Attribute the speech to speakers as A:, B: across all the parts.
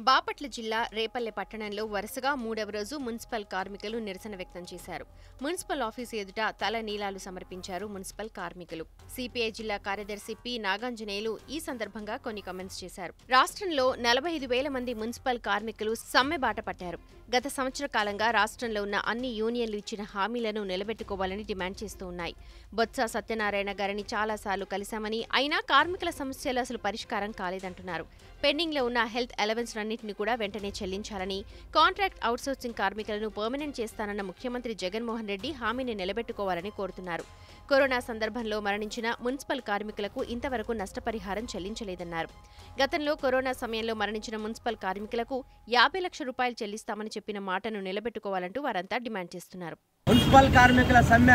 A: బాపట్ల జిల్లా రేపల్లె పట్టణంలో వరుసగా మూడవ రోజు మున్సిపల్ కార్మికులు నిరసన వ్యక్తం చేశారు మున్సిపల్ ఆఫీసు ఎదుట తల నీలాలు సమర్పించారు మున్సిపల్ కార్మికులు సిపిఐ జిల్లా కార్యదర్శి పి నాగాంజనేయులు ఈ సందర్భంగా కొన్ని కామెంట్స్ చేశారు రాష్ట్రంలో నలభై ఐదు వేల మంది మున్సిపల్ కార్మికులు సమ్మె బాట పట్టారు గత సంవత్సర కాలంగా రాష్ట్రంలో ఉన్న అన్ని యూనియన్లు ఇచ్చిన హామీలను నిలబెట్టుకోవాలని డిమాండ్ చేస్తూ ఉన్నాయి బొత్స సత్యనారాయణ గారిని చాలాసార్లు కలిశామని అయినా కార్మికుల సమస్యలు అసలు పరిష్కారం కాలేదంటున్నారు పెండింగ్ లో ఉన్న హెల్త్ అలవెన్స్ అన్నింటిని కూడా వెంటనే చెల్లించాలని కాంట్రాక్ట్ అవుట్సోర్సింగ్ కార్మికులను పర్మనెంట్ చేస్తానన్న ముఖ్యమంత్రి జగన్మోహన్ రెడ్డి హామీని నిలబెట్టుకోవాలని కోరుతున్నారు కరోనా సందర్భంలో మరణించిన మున్సిపల్ కార్మికులకు ఇంతవరకు నష్టపరిహారం చెల్లించలేదన్నారు గతంలో కరోనా సమయంలో మరణించిన మున్సిపల్ కార్మికులకు యాభై లక్షల రూపాయలు చెల్లిస్తామని చెప్పిన మాటను నిలబెట్టుకోవాలంటూ వారంతా డిమాండ్ చేస్తున్నారు
B: మున్సిపల్ కార్మికుల సమ్మె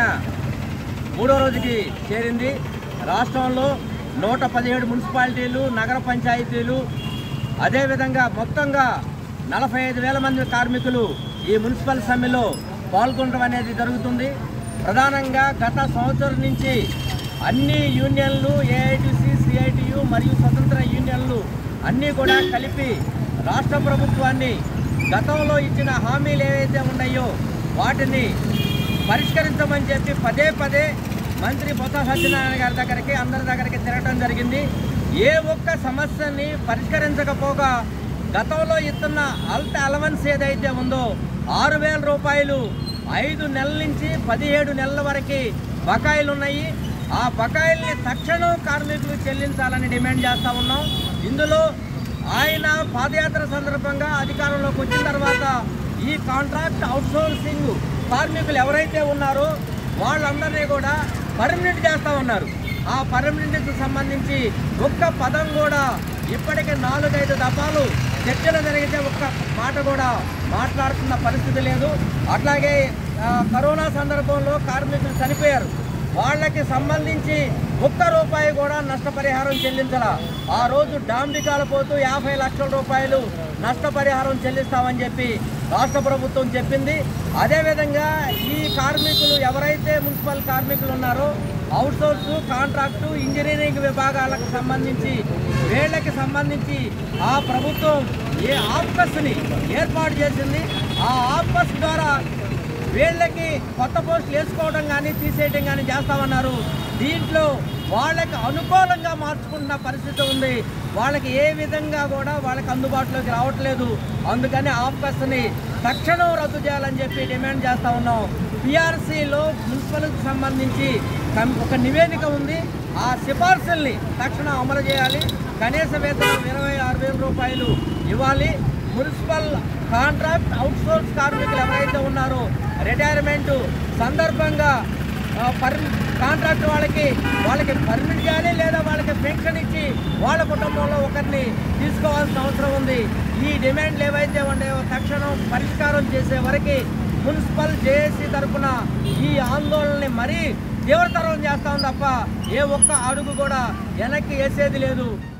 B: మూడో రోజుకి చేరింది రాష్ట్రంలో నూట పదిహేడు మున్సిపాలిటీలు నగర పంచాయతీలు అదేవిధంగా మొత్తంగా నలభై ఐదు వేల మంది కార్మికులు ఈ మున్సిపల్ సమ్మెలో పాల్గొనడం అనేది జరుగుతుంది ప్రధానంగా గత సంవత్సరం నుంచి అన్ని యూనియన్లు ఏఐటిసి సిఐటియు మరియు స్వతంత్ర యూనియన్లు అన్నీ కూడా కలిపి రాష్ట్ర ప్రభుత్వాన్ని గతంలో ఇచ్చిన హామీలు ఏవైతే ఉన్నాయో వాటిని పరిష్కరించమని చెప్పి పదే పదే మంత్రి బొత్స సత్యనారాయణ గారి దగ్గరికి అందరి దగ్గరికి తిరగడం జరిగింది ఏ ఒక్క సమస్యని పరిష్కరించకపోగా గతంలో ఇస్తున్న అల్ట్ అలవెన్స్ ఏదైతే ఉందో ఆరు వేల రూపాయలు ఐదు నెలల నుంచి పదిహేడు నెలల వరకు బకాయిలు ఉన్నాయి ఆ బకాయిల్ని తక్షణం కార్మికులు చెల్లించాలని డిమాండ్ చేస్తూ ఉన్నాం ఇందులో ఆయన పాదయాత్ర సందర్భంగా అధికారంలోకి వచ్చిన తర్వాత ఈ కాంట్రాక్ట్ అవుట్సోర్సింగ్ కార్మికులు ఎవరైతే ఉన్నారో వాళ్ళందరినీ కూడా పర్మనెంట్ చేస్తూ ఉన్నారు ఆ పర్మనెంట్కి సంబంధించి ఒక్క పదం కూడా ఇప్పటికే నాలుగైదు దఫాలు చర్చలు జరిగితే ఒక్క మాట కూడా మాట్లాడుతున్న పరిస్థితి లేదు అట్లాగే ఆ, కరోనా సందర్భంలో కార్మికులు చనిపోయారు వాళ్ళకి సంబంధించి ఒక్క రూపాయి కూడా నష్టపరిహారం చెల్లించాల ఆ రోజు డాంబికాల పోతూ యాభై లక్షల రూపాయలు నష్టపరిహారం చెల్లిస్తామని చెప్పి రాష్ట్ర ప్రభుత్వం చెప్పింది అదేవిధంగా ఈ కార్మికులు ఎవరైతే మున్సిపల్ కార్మికులు ఉన్నారో అవుట్సోర్సు కాంట్రాక్టు ఇంజనీరింగ్ విభాగాలకు సంబంధించి వీళ్ళకి సంబంధించి ఆ ప్రభుత్వం ఏ ఆఫ్కస్ని ఏర్పాటు చేసింది ఆ ఆఫ్కస్ ద్వారా వీళ్ళకి కొత్త పోస్టులు వేసుకోవడం కానీ తీసేయడం కానీ చేస్తామన్నారు దీంట్లో వాళ్ళకి అనుకూలంగా మార్చుకుంటున్న పరిస్థితి ఉంది వాళ్ళకి ఏ విధంగా కూడా వాళ్ళకి అందుబాటులోకి రావట్లేదు అందుకని ఆఫ్కస్ని తక్షణం రద్దు చేయాలని చెప్పి డిమాండ్ చేస్తూ ఉన్నాం పిఆర్సీలో మున్సిపల్కి సంబంధించి కం- ఒక నివేదిక ఉంది ఆ సిఫార్సుల్ని తక్షణం అమలు చేయాలి కనీస వేతనం ఇరవై ఆరు వేల రూపాయలు ఇవ్వాలి మున్సిపల్ కాంట్రాక్ట్ అవుట్సోర్స్ కార్మికులు ఎవరైతే ఉన్నారో రిటైర్మెంట్ సందర్భంగా ఆ, పర్ కాంట్రాక్ట్ వాళ్ళకి వాళ్ళకి పర్మిట్ చేయాలి లేదా వాళ్ళకి పెన్షన్ ఇచ్చి వాళ్ళ కుటుంబంలో ఒకరిని తీసుకోవాల్సిన అవసరం ఉంది ఈ డిమాండ్లు ఏవైతే ఉన్నాయో తక్షణం పరిష్కారం చేసే వరకు మున్సిపల్ జేఏసీ తరఫున ఈ ఆందోళనని మరీ తీవ్రతరం చేస్తాం తప్ప ఏ ఒక్క అడుగు కూడా వెనక్కి వేసేది లేదు